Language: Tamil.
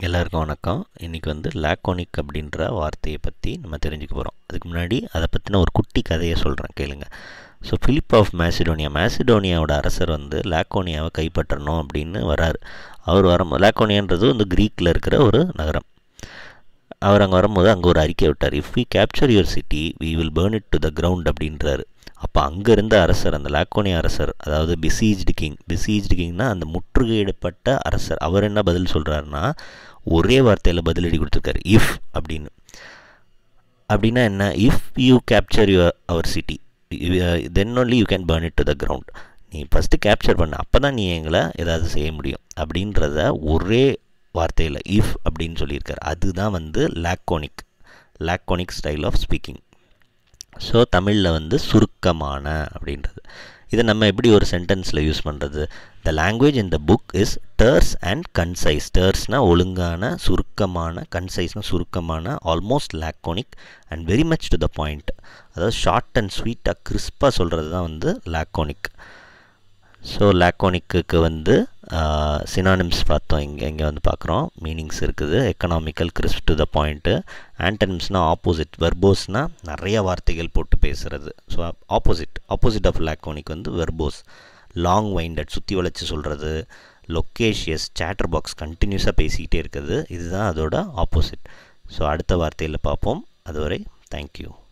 எல்லாருக்கும் வணக்கம் இன்றைக்கி வந்து லாக்கோனிக் அப்படின்ற வார்த்தையை பற்றி நம்ம தெரிஞ்சுக்க போகிறோம் அதுக்கு முன்னாடி அதை பற்றின ஒரு குட்டி கதையை சொல்கிறேன் கேளுங்க ஸோ பிலிப் ஆஃப் மேசிடோனியா மேசிடோனியாவோட அரசர் வந்து லாக்கோனியாவை கைப்பற்றணும் அப்படின்னு வராரு அவர் வரும் லாக்கோனியான்றது வந்து க்ரீக்கில் இருக்கிற ஒரு நகரம் அவர் அங்கே வரும்போது அங்கே ஒரு அறிக்கை விட்டார் if we capture your city we will burn it to the ground அப்படின்றாரு அப்போ அங்கே இருந்த அரசர் அந்த லாக்கோனியா அரசர் அதாவது பிசீஜ்டு கிங் பிசீஜ்டு கிங்னா அந்த முற்றுகையிடப்பட்ட அரசர் அவர் என்ன பதில் சொல்கிறாருன்னா ஒரே வார்த்தையில் பதிலடி கொடுத்துருக்காரு இஃப் அப்படின்னு அப்படின்னா என்ன if you capture your our city then only you can burn it to the ground நீ ஃபஸ்ட்டு கேப்சர் பண்ண அப்போ தான் நீ எங்களை ஏதாவது செய்ய முடியும் அப்படின்றத ஒரே வார்த்தையில் இஃப் அப்படின்னு சொல்லியிருக்காரு அதுதான் வந்து laconic laconic style of speaking so தமிழில் வந்து சுருக்கமான அப்படின்றது இதை நம்ம எப்படி ஒரு சென்டென்ஸில் யூஸ் பண்ணுறது the language in the book is terse and concise டர்ஸ்னால் ஒழுங்கான சுருக்கமான கன்சைஸ்னால் சுருக்கமான almost laconic and very much to the point அதாவது ஷார்ட் அண்ட் ஸ்வீட்டாக கிறிஸ்பாக சொல்கிறது தான் வந்து லாக்கோனிக் ஸோ லாக்கோனிக்கு வந்து சினானிம்ஸ் பார்த்தோம் இங்கே இங்கே வந்து பார்க்குறோம் மீனிங்ஸ் இருக்குது economical crisp to the point ஆண்டனிம்ஸ்னால் ஆப்போசிட் வெர்போஸ்னால் நிறைய வார்த்தைகள் போட்டு பேசுகிறது so opposite opposite of laconic வந்து வெர்போஸ் லாங் வைண்டட் சுற்றி வளைச்சி சொல்கிறது லொக்கேஷியஸ் சேட்டர் பாக்ஸ் கண்டினியூஸாக பேசிக்கிட்டே இருக்குது இதுதான் அதோட ஆப்போசிட் ஸோ அடுத்த வார்த்தையில் பார்ப்போம் அதுவரை தேங்க்யூ